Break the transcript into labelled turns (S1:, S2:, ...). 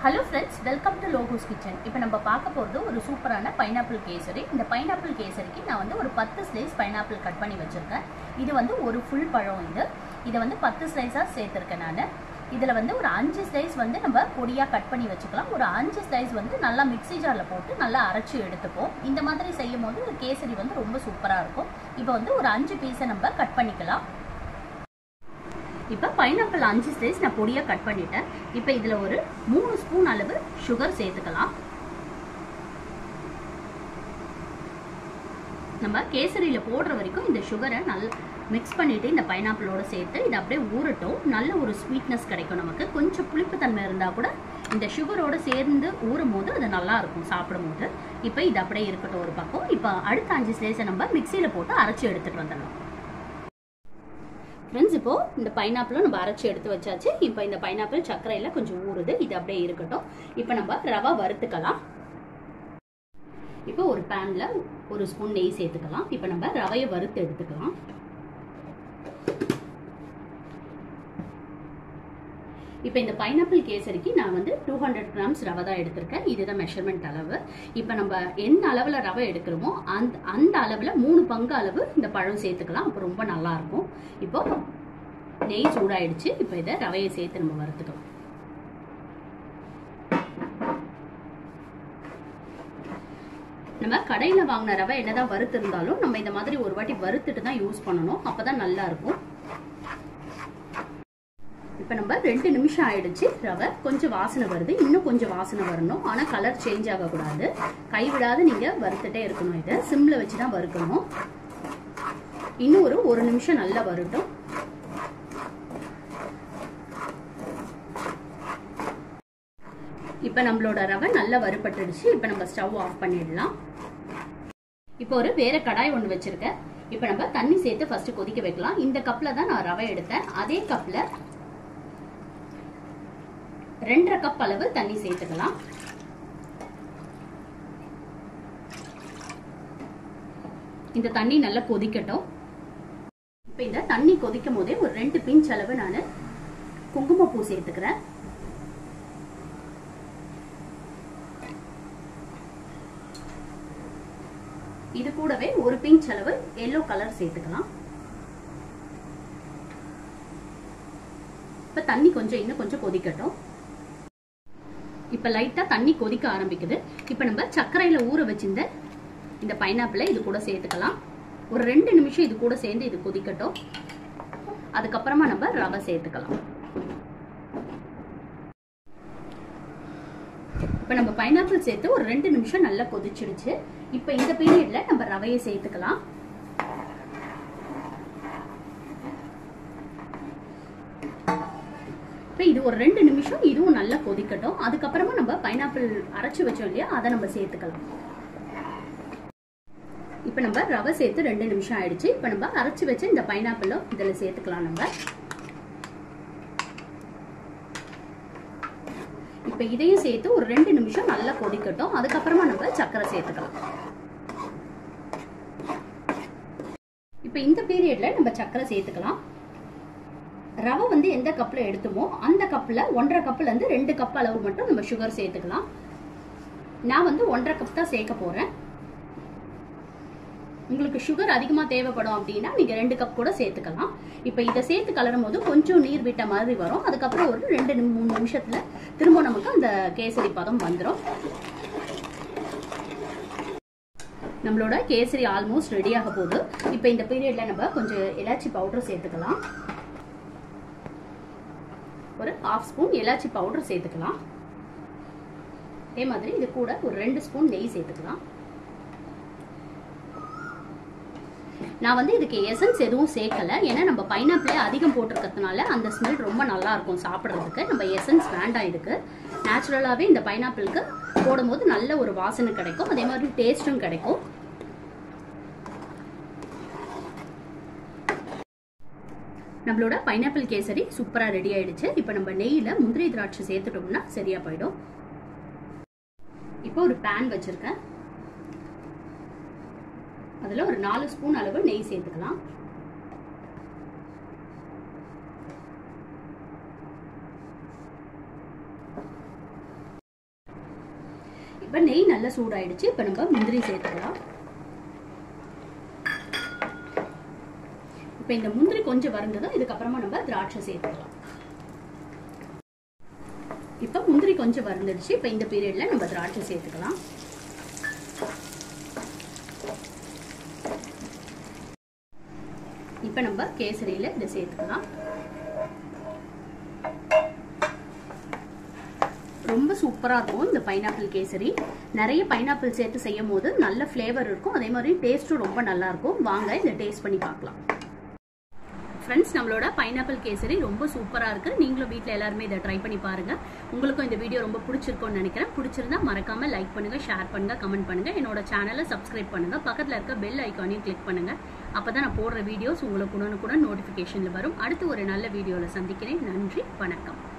S1: hello friends welcome to Loga's kitchen இப்போ நம்ம பார்க்க போகிறது ஒரு சூப்பரான பைனாப்பிள் கேசரி இந்த பைனாப்பிள் கேசரிக்கு நான் வந்து ஒரு பத்து ஸ்லைஸ் பைனாப்பிள் கட் பண்ணி வச்சுருக்கேன் இது வந்து ஒரு ஃபுல் பழம் இது இதை வந்து பத்து ஸ்லைஸாக சேர்த்துருக்கேன் நான் இதில் வந்து ஒரு அஞ்சு ஸ்லைஸ் வந்து நம்ம பொடியாக கட் பண்ணி வச்சுக்கலாம் ஒரு அஞ்சு ஸ்லைஸ் வந்து நல்லா மிக்ஸி ஜாரில் போட்டு நல்லா அரைச்சி எடுத்துப்போம் இந்த மாதிரி செய்யும் போது இந்த கேசரி வந்து ரொம்ப சூப்பராக இருக்கும் இப்போ வந்து ஒரு அஞ்சு பீஸை நம்ம கட் பண்ணிக்கலாம் இப்போ பைனாப்பிள் அஞ்சு ஸ்லைஸ் நான் பொடியாக கட் பண்ணிட்டேன் இப்போ இதில் ஒரு மூணு ஸ்பூன் அளவு சுகர் சேர்த்துக்கலாம் நம்ம கேசரியில் போடுற வரைக்கும் இந்த சுகரை நல்லா மிக்ஸ் பண்ணிவிட்டு இந்த பைனாப்பிளோட சேர்த்து இது அப்படியே ஊறட்டும் நல்ல ஒரு ஸ்வீட்னஸ் கிடைக்கும் நமக்கு கொஞ்சம் புளிப்புத்தன்மை இருந்தால் கூட இந்த சுகரோட சேர்ந்து ஊறும் போது அது நல்லா இருக்கும் சாப்பிடும் போது இப்போ இது அப்படியே இருக்கட்டும் ஒரு பக்கம் இப்போ அடுத்த அஞ்சு ஸ்லேஸை நம்ம மிக்சியில் போட்டு அரைச்சி எடுத்துகிட்டு வந்துடலாம் ஃப்ரெண்ட்ஸ் இப்போ இந்த பைனாப்பிளும் நம்ம அரைச்சி எடுத்து வச்சாச்சு இப்போ இந்த பைனாப்பிள் சர்க்கரையில் கொஞ்சம் ஊறுது இது அப்படியே இருக்கட்டும் இப்போ நம்ம ரவா வறுத்துக்கலாம் இப்போ ஒரு பேனில் ஒரு ஸ்பூன் நெய் சேர்த்துக்கலாம் இப்போ நம்ம ரவையை வறுத்து எடுத்துக்கலாம் இப்போ இந்த பைனாப்பிள் கேசரிக்கு நான் வந்து டூ ஹண்ட்ரட் கிராம்ஸ் ரவை தான் எடுத்திருக்கேன் இதுதான் மெஷர்மெண்ட் அளவு இப்போ நம்ம எந்த அளவில் ரவை எடுக்கிறோமோ அந்த அந்த அளவில் மூணு பங்கு அளவு இந்த பழம் சேர்த்துக்கலாம் அப்போ ரொம்ப நல்லா இருக்கும் இப்போ நெய் சூடாயிடுச்சு இப்போ இதை ரவையை சேர்த்து நம்ம வறுத்துக்கலாம் நம்ம கடையில் வாங்கின ரவை என்னதான் வறுத்து இருந்தாலும் நம்ம இந்த மாதிரி ஒரு வாட்டி வறுத்துட்டு தான் யூஸ் பண்ணணும் அப்பதான் நல்லா இருக்கும் இப்போ நம்ம ரெண்டு நிமிஷம் ஆயிடுச்சு ரவை கொஞ்சம் வாசனை வருது இன்னும் கொஞ்சம் வாசனை வரணும் ஆனால் கலர் சேஞ்ச் ஆகக்கூடாது கைவிடாது நீங்கள் வறுத்துட்டே இருக்கணும் இதை சிம்மில் வச்சு தான் வறுக்கணும் இன்னும் ஒரு ஒரு நிமிஷம் நல்லா வரட்டும் இப்போ நம்மளோட ரவை நல்லா வறுபட்டுடுச்சு இப்போ நம்ம ஸ்டவ் ஆஃப் பண்ணிடலாம் இப்போ ஒரு வேற கடாய் ஒன்று வச்சிருக்கேன் இப்போ நம்ம தண்ணி சேர்த்து ஃபர்ஸ்ட் கொதிக்க வைக்கலாம் இந்த கப்பில் தான் நான் ரவை எடுத்தேன் அதே கப்பில் ரெண்டரை கப் அளவு தண்ணி சேர்த்துக்கலாம் இந்த தண்ணி நல்லா கொதிக்கட்டும் இப்போ இந்த தண்ணி கொதிக்கும் போதே ஒரு ரெண்டு பிஞ்ச் அளவு நான் குங்குமப்பூ சேர்த்துக்கிறேன் இது கூடவே ஒரு பிஞ்ச் அளவு எல்லோ கலர் சேர்த்துக்கலாம் இப்ப தண்ணி கொஞ்சம் இன்னும் கொஞ்சம் கொதிக்கட்டும் இப்ப லைட்டா தண்ணி கொதிக்க ஆரம்பிக்குது இப்ப நம்ம சர்க்கரையில ஊற வச்சிருந்த இந்த பைனாப்பிளை இது கூட சேர்த்துக்கலாம் ஒரு ரெண்டு நிமிஷம் இது கூட சேர்ந்து இது கொதிக்கட்டும் அதுக்கப்புறமா நம்ம ரவை சேர்த்துக்கலாம் இப்போ நம்ம பைனாப்பிள் சேர்த்து ஒரு ரெண்டு நிமிஷம் நல்லா கொதிச்சிடுச்சு இப்போ இந்த பீரியட்ல நம்ம ரவையை சேர்த்துக்கலாம் இப்போ இது ஒரு ரெண்டு நிமிஷம் இதுவும் நல்லா கொதிக்கட்டும் அதுக்கப்புறமா நம்ம பைனாப்பிள் அரைச்சி வச்சோம் இல்லையா அதை நம்ம சேர்த்துக்கலாம் இப்போ நம்ம ரவை சேர்த்து ரெண்டு நிமிஷம் ஆயிடுச்சு இப்போ நம்ம அரைச்சி வச்ச இந்த பைனாப்பிளும் இதில் சேர்த்துக்கலாம் நம்ம இப்போ இதையும் சேர்த்து ஒரு ரெண்டு நிமிஷம் நல்லா கொதிக்கட்டும் அதுக்கப்புறமா நம்ம சர்க்கரை சேர்த்துக்கலாம் இப்போ இந்த பீரியட்ல நம்ம சர்க்கரை சேர்த்துக்கலாம் ரவை வந்து எந்த கப்பில் எடுத்துமோ அந்த கப்பில் ஒன்றரை கப்பில் இருந்து ரெண்டு கப் அளவு மட்டும் நம்ம சுகர் சேர்த்துக்கலாம் நான் வந்து ஒன்றரை கப் தான் சேர்க்க போகிறேன் உங்களுக்கு சுகர் அதிகமாக தேவைப்படும் அப்படின்னா நீங்கள் ரெண்டு கப் கூட சேர்த்துக்கலாம் இப்போ இதை சேர்த்து கலரும் போது கொஞ்சம் நீர் விட்ட மாதிரி வரும் அதுக்கப்புறம் ஒரு ரெண்டு மூணு நிமிஷத்தில் திரும்ப நமக்கு அந்த கேசரி பதம் வந்துடும் நம்மளோட கேசரி ஆல்மோஸ்ட் ரெடி ஆக போகுது இப்போ இந்த பீரியட்ல நம்ம கொஞ்சம் எலாச்சி பவுடர் சேர்த்துக்கலாம் ஒரு ஹாஃப் ஸ்பூன் எலாச்சி பவுடர் சேர்த்துக்கலாம் அதே மாதிரி இது கூட ஒரு ரெண்டு ஸ்பூன் நெய் சேர்த்துக்கலாம் நான் வந்து இதுக்கு எசன்ஸ் எதுவும் சேர்க்கல ஏன்னா நம்ம பைனாப்பிளே அதிகம் போட்டிருக்கிறதுனால அந்த ஸ்மெல் ரொம்ப நல்லா இருக்கும் சாப்பிட்றதுக்கு நம்ம எசன்ஸ் வேண்டாம் இதுக்கு நேச்சுரலாகவே இந்த பைனாப்பிளுக்கு போடும்போது நல்ல ஒரு வாசனை கிடைக்கும் அதே மாதிரி டேஸ்ட்டும் கிடைக்கும் நம்மளோட பைனாப்பிள் கேசரி சூப்பராக ரெடி ஆயிடுச்சு இப்போ நம்ம நெய்யில் முந்திரி திராட்சை சேர்த்துட்டோம்னா சரியா போயிடும் இப்போ ஒரு பேன் வச்சிருக்கேன் அதில் ஒரு நாலு ஸ்பூன் அளவு நெய் சேர்த்துக்கலாம் இப்போ நெய் நல்லா சூடாயிடுச்சு இப்போ நம்ம முந்திரி சேர்த்துக்கலாம் இப்போ இந்த முந்திரி கொஞ்சம் வறந்ததும் இதுக்கப்புறமா நம்ம திராட்சை சேர்த்துக்கலாம் இப்போ முந்திரி கொஞ்சம் வறந்துடுச்சு இப்போ இந்த பீரியட்ல நம்ம திராட்சை சேர்த்துக்கலாம் இப்போ நம்ம கேசரியில் இதை சேர்த்துக்கலாம் ரொம்ப சூப்பராக இருக்கும் இந்த பைனாப்பிள் கேசரி நிறைய பைனாப்பிள் சேர்த்து செய்யும் போது நல்ல ஃப்ளேவர் இருக்கும் அதே மாதிரி டேஸ்ட்டும் ரொம்ப நல்லா இருக்கும் வாங்க இதை டேஸ்ட் பண்ணி பார்க்கலாம் ஃப்ரெண்ட்ஸ் நம்மளோட பைனாப்பிள் கேசரி ரொம்ப சூப்பராக இருக்குது நீங்களும் வீட்டில் எல்லாருமே இதை ட்ரை பண்ணி பாருங்கள் உங்களுக்கும் இந்த வீடியோ ரொம்ப பிடிச்சிருக்கும்னு நினைக்கிறேன் பிடிச்சிருந்தா மறக்காமல் லைக் பண்ணுங்கள் ஷேர் பண்ணுங்கள் கமெண்ட் பண்ணுங்கள் என்னோட சேனலை சப்ஸ்கிரைப் பண்ணுங்கள் பக்கத்தில் இருக்க பெல் ஐக்கானையும் கிளிக் பண்ணுங்கள் அப்போ தான் நான் போடுற வீடியோஸ் உங்களுக்கு உடனுக்குடன் நோட்டிஃபிகேஷனில் வரும் அடுத்து ஒரு நல்ல வீடியோவில் சந்திக்கிறேன் நன்றி வணக்கம்